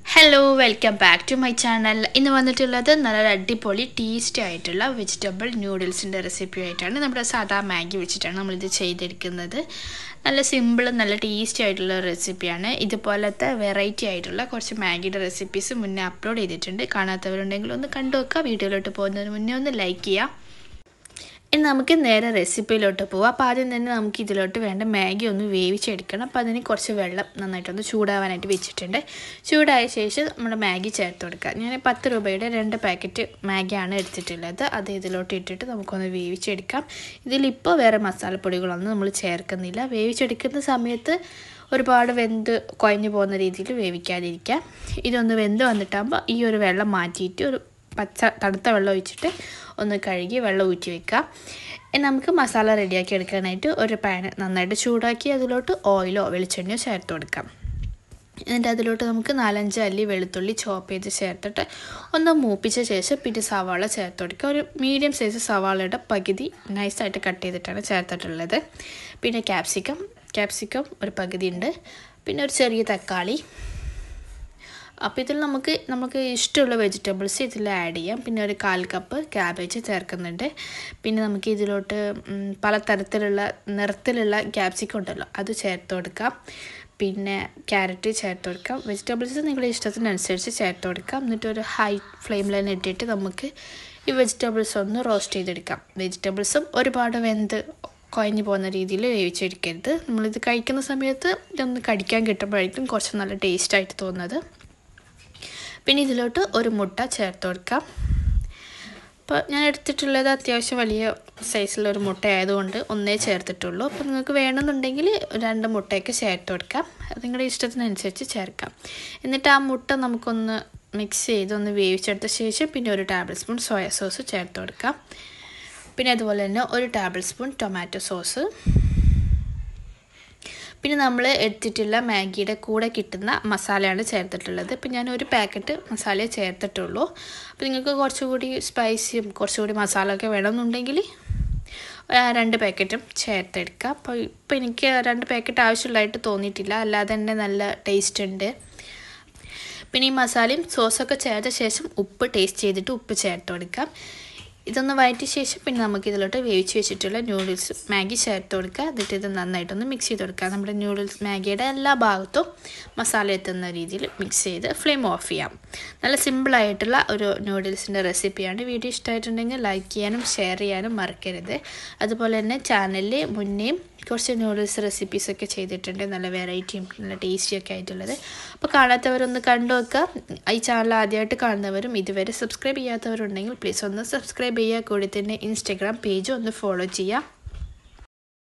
hello welcome back to my channel ഇന്ന് വന്നിട്ടുള്ളത് നല്ല അടിപൊളി ടേസ്റ്റി ആയിട്ടുള്ള വെജിറ്റബിൾ ന്യൂഡിൽസിൻ്റെ റെസിപ്പി ആയിട്ടാണ് നമ്മുടെ സാധാ മാഗി വെച്ചിട്ടാണ് നമ്മളിത് ചെയ്തെടുക്കുന്നത് നല്ല സിമ്പിളും നല്ല ടേസ്റ്റി ആയിട്ടുള്ള റെസിപ്പിയാണ് ഇതുപോലത്തെ വെറൈറ്റി ആയിട്ടുള്ള കുറച്ച് മാഗിയുടെ റെസിപ്പീസ് മുന്നേ അപ്ലോഡ് ചെയ്തിട്ടുണ്ട് കാണാത്തവരുണ്ടെങ്കിൽ ഒന്ന് കണ്ടു വെക്കുക വീഡിയോയിലോട്ട് പോകുന്നതിന് മുന്നേ ഒന്ന് ലൈക്ക് ചെയ്യുക ഇനി നമുക്ക് നേരെ റെസിപ്പിയിലോട്ട് പോവാം അപ്പോൾ ആദ്യം തന്നെ നമുക്ക് ഇതിലോട്ട് വേണ്ട മാഗി ഒന്ന് വേവിച്ചെടുക്കണം അപ്പോൾ അതിന് കുറച്ച് വെള്ളം നന്നായിട്ടൊന്ന് ചൂടാവാനായിട്ട് വെച്ചിട്ടുണ്ട് ചൂടായ ശേഷം നമ്മുടെ മാഗി ചേർത്ത് കൊടുക്കുക ഞാൻ പത്ത് രൂപയുടെ രണ്ട് പാക്കറ്റ് മാഗിയാണ് എടുത്തിട്ടുള്ളത് അത് ഇതിലോട്ട് ഇട്ടിട്ട് നമുക്കൊന്ന് വേവിച്ചെടുക്കാം ഇതിലിപ്പോൾ വേറെ മസാലപ്പൊടികളൊന്നും നമ്മൾ ചേർക്കുന്നില്ല വേവിച്ചെടുക്കുന്ന സമയത്ത് ഒരുപാട് വെന്ത് കുഴഞ്ഞു പോകുന്ന രീതിയിൽ വേവിക്കാതിരിക്കാം ഇതൊന്ന് വെന്ത് വന്നിട്ടാകുമ്പോൾ ഈ ഒരു വെള്ളം മാറ്റിയിട്ട് ഒരു പച്ച തണുത്ത വെള്ളം ഒഴിച്ചിട്ട് ഒന്ന് കഴുകി വെള്ളം ഊറ്റി വെക്കാം ഇനി നമുക്ക് മസാല റെഡിയാക്കി എടുക്കാനായിട്ട് ഒരു പാൻ നന്നായിട്ട് ചൂടാക്കി അതിലോട്ട് ഓയിലോ വെളിച്ചെണ്ണയോ ചേർത്ത് കൊടുക്കാം എന്നിട്ട് അതിലോട്ട് നമുക്ക് നാലഞ്ച് അല്ലി വെളുത്തുള്ളി ചോപ്പ് ചെയ്ത് ചേർത്തിട്ട് ഒന്ന് മൂപ്പിച്ച ശേഷം പിന്നെ സവാള ചേർത്ത് കൊടുക്കുക ഒരു മീഡിയം സൈസ് സവാളയുടെ പകുതി നൈസായിട്ട് കട്ട് ചെയ്തിട്ടാണ് ചേർത്തിട്ടുള്ളത് പിന്നെ ക്യാപ്സിക്കം ക്യാപ്സിക്കം ഒരു പകുതി ഉണ്ട് പിന്നെ ഒരു ചെറിയ തക്കാളി അപ്പോൾ ഇതിൽ നമുക്ക് നമുക്ക് ഇഷ്ടമുള്ള വെജിറ്റബിൾസ് ഇതിൽ ആഡ് ചെയ്യാം പിന്നെ ഒരു കാൽ കപ്പ് ക്യാബേജ് ചേർക്കുന്നുണ്ട് പിന്നെ നമുക്ക് ഇതിലോട്ട് പല തരത്തിലുള്ള നിറത്തിലുള്ള ക്യാപ്സിക്കം ഉണ്ടല്ലോ അത് ചേർത്ത് കൊടുക്കാം പിന്നെ ക്യാരറ്റ് ചേർത്ത് കൊടുക്കാം വെജിറ്റബിൾസ് നിങ്ങളുടെ ഇഷ്ടത്തിനനുസരിച്ച് ചേർത്ത് കൊടുക്കാം എന്നിട്ട് ഒരു ഹൈ ഫ്ലെയിമിൽ തന്നെ ഇട്ടിട്ട് നമുക്ക് ഈ വെജിറ്റബിൾസ് ഒന്ന് റോസ്റ്റ് ചെയ്തെടുക്കാം വെജിറ്റബിൾസും ഒരുപാട് വെന്ത് കുഴഞ്ഞു പോകുന്ന രീതിയിൽ വേവിച്ചെടുക്കരുത് നമ്മളിത് കഴിക്കുന്ന സമയത്ത് ഇതൊന്ന് കടിക്കാൻ കിട്ടുമ്പോഴായിരിക്കും കുറച്ച് നല്ല ടേസ്റ്റായിട്ട് തോന്നുന്നത് പിന്നെ ഇതിലോട്ട് ഒരു മുട്ട ചേർത്ത് കൊടുക്കാം അപ്പോൾ ഞാൻ എടുത്തിട്ടുള്ളത് അത്യാവശ്യം വലിയ സൈസിലുള്ള ഒരു മുട്ട ആയതുകൊണ്ട് ഒന്നേ ചേർത്തിട്ടുള്ളൂ അപ്പോൾ നിങ്ങൾക്ക് വേണമെന്നുണ്ടെങ്കിൽ രണ്ട് മുട്ടയൊക്കെ ചേർത്ത് കൊടുക്കാം അത് നിങ്ങളുടെ ഇഷ്ടത്തിനനുസരിച്ച് ചേർക്കാം എന്നിട്ട് ആ മുട്ട നമുക്കൊന്ന് മിക്സ് ചെയ്ത് ഒന്ന് വേവിച്ചെടുത്ത ശേഷം പിന്നെ ഒരു ടേബിൾ സ്പൂൺ സോയ സോസ് ചേർത്ത് കൊടുക്കാം പിന്നെ അതുപോലെ തന്നെ ഒരു ടേബിൾ സ്പൂൺ ടൊമാറ്റോ സോസ് പിന്നെ നമ്മൾ എടുത്തിട്ടുള്ള മാഗിയുടെ കൂടെ കിട്ടുന്ന മസാലയാണ് ചേർത്തിട്ടുള്ളത് ഇപ്പം ഞാൻ ഒരു പാക്കറ്റ് മസാലയെ ചേർത്തിട്ടുള്ളൂ അപ്പോൾ നിങ്ങൾക്ക് കുറച്ചുകൂടി സ്പൈസിയും കുറച്ചുകൂടി മസാല ഒക്കെ വേണമെന്നുണ്ടെങ്കിൽ രണ്ട് പാക്കറ്റും ചേർത്തെടുക്കുക അപ്പോൾ ഇപ്പോൾ എനിക്ക് രണ്ട് പാക്കറ്റ് ആവശ്യമുള്ളതായിട്ട് തോന്നിയിട്ടില്ല അല്ലാതെ തന്നെ നല്ല ടേസ്റ്റ് ഉണ്ട് പിന്നെ ഈ മസാലയും സോസൊക്കെ ചേർത്ത ശേഷം ഉപ്പ് ടേസ്റ്റ് ചെയ്തിട്ട് ഉപ്പ് ചേർത്ത് കൊടുക്കാം ഇതൊന്ന് വഴറ്റിയ ശേഷം പിന്നെ നമുക്ക് ഇതിലോട്ട് വേവിച്ച് വെച്ചിട്ടുള്ള നൂഡിൽസ് മാഗി ചേർത്ത് കൊടുക്കുക എന്നിട്ട് ഇത് നന്നായിട്ടൊന്ന് മിക്സ് ചെയ്ത് കൊടുക്കുക നമ്മുടെ നൂഡിൽസ് മാഗിയുടെ എല്ലാ ഭാഗത്തും മസാല എത്തുന്ന രീതിയിൽ മിക്സ് ചെയ്ത് ഫ്ലെയിം ഓഫ് ചെയ്യാം നല്ല സിമ്പിളായിട്ടുള്ള ഒരു നൂഡിൽസിൻ്റെ റെസിപ്പിയാണ് വീഡിയോ ഇഷ്ടമായിട്ടുണ്ടെങ്കിൽ ലൈക്ക് ചെയ്യാനും ഷെയർ ചെയ്യാനും മറക്കരുത് അതുപോലെ തന്നെ ചാനലിൽ മുന്നേയും കുറച്ച് നൂഡിൽസ് റെസിപ്പീസൊക്കെ ചെയ്തിട്ടുണ്ട് നല്ല വെറൈറ്റിയും നല്ല ടേസ്റ്റിയൊക്കെ ആയിട്ടുള്ളത് അപ്പോൾ കാണാത്തവരൊന്ന് കണ്ടു വെക്കുക ഈ ചാനൽ ആദ്യമായിട്ട് കാണുന്നവരും ഇതുവരെ സബ്സ്ക്രൈബ് ചെയ്യാത്തവരുണ്ടെങ്കിൽ പ്ലീസ് ഒന്ന് സബ്സ്ക്രൈബ് ചെയ്യുക കൂടി തന്നെ ഇൻസ്റ്റഗ്രാം പേജ് ഒന്ന് ഫോളോ ചെയ്യുക